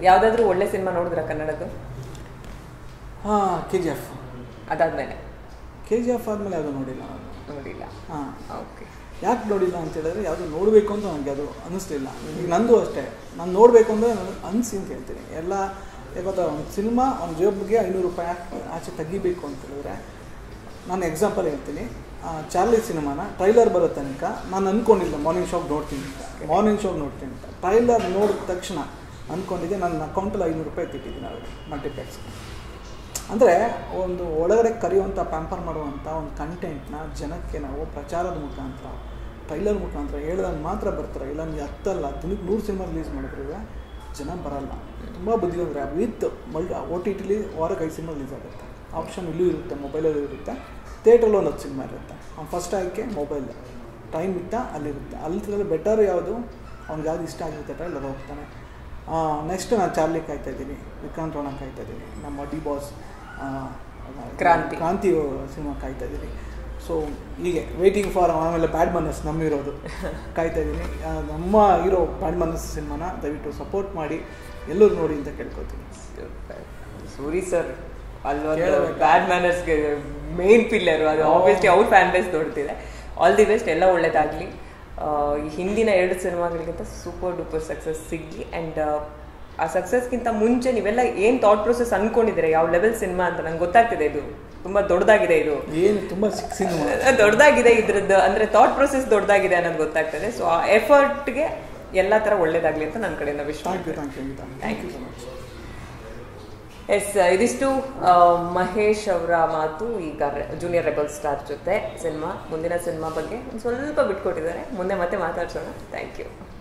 ಯಾವ್ದಾದ್ರು ಒಳ್ಳೆ ಸಿನಿಮಾ ನೋಡಿದ್ರ ಕನ್ನಡದ್ದು ಹಾಂ ಕೆ ಜಿ ಎಫ್ ಅದಾದ್ಮೇಲೆ ಕೆ ಜಿ ಎಫ್ ಆದಮೇಲೆ ಯಾವುದೂ ನೋಡಿಲ್ಲ ನಾನು ನೋಡಿಲ್ಲ ಹಾಂ ಓಕೆ ಯಾಕೆ ನೋಡಿಲ್ಲ ಅಂತ ಹೇಳಿದ್ರೆ ಯಾವುದು ನೋಡಬೇಕು ಅಂತ ನನಗೆ ಅದು ಅನ್ನಿಸ್ಲಿಲ್ಲ ಈಗ ನಂದು ಅಷ್ಟೇ ನಾನು ನೋಡಬೇಕು ಅಂದರೆ ನನಗೆ ಅನಿಸಿ ಅಂತ ಹೇಳ್ತೀನಿ ಎಲ್ಲ ಗೊತ್ತಾ ಒಂದು ಸಿನಿಮಾ ಒಂದು ಜಾಬ್ಗೆ ಐನೂರು ರೂಪಾಯಿ ಹಾಕಿ ಆಚೆ ತೆಗಿಬೇಕು ಅಂತ ಹೇಳಿದ್ರೆ ನಾನು ಎಕ್ಸಾಂಪಲ್ ಹೇಳ್ತೀನಿ ಆ, ಚಾರ್ಲಿ ಸಿನಿಮಾನ ಟ್ರೈಲರ್ ಬರೋ ತನಕ ನಾನು ಅಂದ್ಕೊಂಡಿಲ್ಲ ಮಾರ್ನಿಂಗ್ ಶಾಪ್ ನೋಡ್ತೀನಿ ಅಂತ ಮಾರ್ನಿಂಗ್ ಶಾಪ್ ನೋಡ್ತೀನಿ ಅಂತ ಟ್ರೈಲರ್ ನೋಡಿದ ತಕ್ಷಣ ಅಂದ್ಕೊಂಡಿದ್ದೆ ನನ್ನ ಅಕೌಂಟಲ್ಲಿ ಐನೂರು ರೂಪಾಯಿ ತಿಟ್ಟಿದ್ದೀನಿ ಅವ್ರಿಗೆ ಮಲ್ಟಿಪ್ಲೆಕ್ಸ್ ಅಂದರೆ ಒಂದು ಒಳಗಡೆ ಕರೆಯುವಂಥ ಪ್ಯಾಂಪರ್ ಮಾಡುವಂಥ ಒಂದು ಕಂಟೆಂಟ್ನ ಜನಕ್ಕೆ ನಾವು ಪ್ರಚಾರದ ಮುಖಾಂತರ ಟ್ರೈಲರ್ ಮುಖಾಂತರ ಹೇಳ್ದಂಗೆ ಮಾತ್ರ ಬರ್ತಾರೆ ಇಲ್ಲ ನೀವು ಹತ್ತಲ್ಲ ದಿನಕ್ಕೆ ನೂರು ಸಿನಿಮಾ ರಿಲೀಸ್ ಮಾಡಿದ್ರೆ ಜನ ಬರಲ್ಲ ತುಂಬ ಬುದ್ಧಿವಂತರೆ ವಿತ್ ಮಲ್ಟಿ ಓ ಟಿ ಟಿಲಿ ವಾರಕ್ಕೆ ಐದು ಸಿನಿಮಾ ರಿಲೀಸ್ ಆಗುತ್ತೆ ಆಪ್ಷನ್ ಇಲ್ಲೂ ಇರುತ್ತೆ ಮೊಬೈಲಲ್ಲೂ ಇರುತ್ತೆ ಥಿಯೇಟ್ರಲ್ಲಿ ಒಂದು ಹತ್ತು ಸಿನಿಮಾ ಇರುತ್ತೆ ಅವ್ನು ಫಸ್ಟ್ ಆಯ್ಕೆ ಮೊಬೈಲ್ ಟೈಮ್ ಇತ್ತ ಅಲ್ಲಿರುತ್ತೆ ಅಲ್ಲಿ ಬೆಟರ್ ಯಾವುದು ಅವ್ನಿಗೆ ಯಾವ್ದು ಇಷ್ಟ ಆಗಿರುತ್ತೆ ಟ್ರೈಲರ್ ಹೋಗ್ತಾನೆ ನೆಕ್ಸ್ಟ್ ನಾನು ಚಾರ್ಲಿ ಕಾಯ್ತಾ ಇದ್ದೀನಿ ವಿಕ್ರಾಂತ್ ರೋಣ ಕಾಯ್ತಾ ಇದ್ದೀನಿ ನಮ್ಮ ಡಿ ಬಾಸ್ ಕ್ರಾಂತಿ. ಕ್ರಾಂತಿ ಸಿನಿಮಾ ಕಾಯ್ತಾ ಇದ್ದೀನಿ ಸೊ ಹೀಗೆ ವೇಟಿಂಗ್ ಫಾರ್ ಆಮೇಲೆ ಬ್ಯಾಡ್ ಮನಸ್ ನಮ್ಮಿರೋದು ಕಾಯ್ತಾ ಇದ್ದೀನಿ ಆ, ನಮ್ಮ ಹೀರೋ ಬ್ಯಾಡ್ ಮನಸ್ ಸಿನಿಮಾನ ದಯವಿಟ್ಟು ಸಪೋರ್ಟ್ ಮಾಡಿ ಎಲ್ಲರೂ ನೋಡಿ ಅಂತ ಕೇಳ್ಕೊತೀನಿ ಸೂರಿ ಸರ್ ಅಲ್ಲೊಂದು ಕೇಳ್ಬೇಕಾ? ಬ್ಯಾಡ್ ಮ್ಯಾನರ್ಸ್ಗೆ ಮೇನ್ ಪಿಲ್ಲರು ಅದು ಆಬ್ವಿಯಸ್ಲಿ ಅವ್ರ ಫ್ಯಾನ್ ಬೇಸ್ ನೋಡ್ತಿದೆ ಆಲ್ ದಿ ಬೆಸ್ಟ್ ಎಲ್ಲ ಒಳ್ಳೇದಾಗಲಿ ಈ ಹಿಂದಿನ ಎರಡು ಸಿನಿಮಾಗಳಿಗಿಂತ ಸೂಪರ್ ಡೂಪರ್ ಸಕ್ಸಸ್ ಸಿಗಲಿ ಆ್ಯಂಡ್ ಆ ಸಕ್ಸಸ್ಗಿಂತ ಮುಂಚೆ ನೀವೆಲ್ಲ ಏನು ಥಾಟ್ ಪ್ರೊಸೆಸ್ ಅನ್ಕೊಂಡಿದ್ದೀರಾ ಯಾವ ಲೆವೆಲ್ ಸಿನಿಮಾ ಅಂತ ನಂಗೆ ಗೊತ್ತಾಗ್ತಿದೆ ಇದು ತುಂಬ ದೊಡ್ಡದಾಗಿದೆ ಇದು ಏನು ತುಂಬ ಸಿಕ್ ಸಿನಿಮಾ ದೊಡ್ಡದಾಗಿದೆ ಇದ್ರದ್ದು ಅಂದ್ರೆ ಥಾಟ್ ಪ್ರೊಸೆಸ್ ದೊಡ್ಡದಾಗಿದೆ ಅನ್ನೋದು ಗೊತ್ತಾಗ್ತದೆ ಸೊ ಆ ಎಫರ್ಟ್ಗೆ ಎಲ್ಲ ಥರ ಒಳ್ಳೇದಾಗಲಿ ಅಂತ ನನ್ನ ಕಡೆಯಿಂದ ವಿಶ್ವಾಸ thank you thank you thank you so much yes ಇದಿಷ್ಟು ಆ, ಮಹೇಶ್ ಅವರ ಮಾತು ಈಗ ಜೂನಿಯರ್ ರೆಬಲ್ ಸ್ಟಾರ್ ಜೊತೆ ಸಿನಿಮಾ ಮುಂದಿನ ಸಿನಿಮಾ ಬಗ್ಗೆ ಒಂದು ಸ್ವಲ್ಪ ಬಿಟ್ಕೊಟ್ಟಿದ್ದಾರೆ ಮುಂದೆ ಮತ್ತೆ ಮಾತಾಡ್ಸೋಣ ಥ್ಯಾಂಕ್ ಯು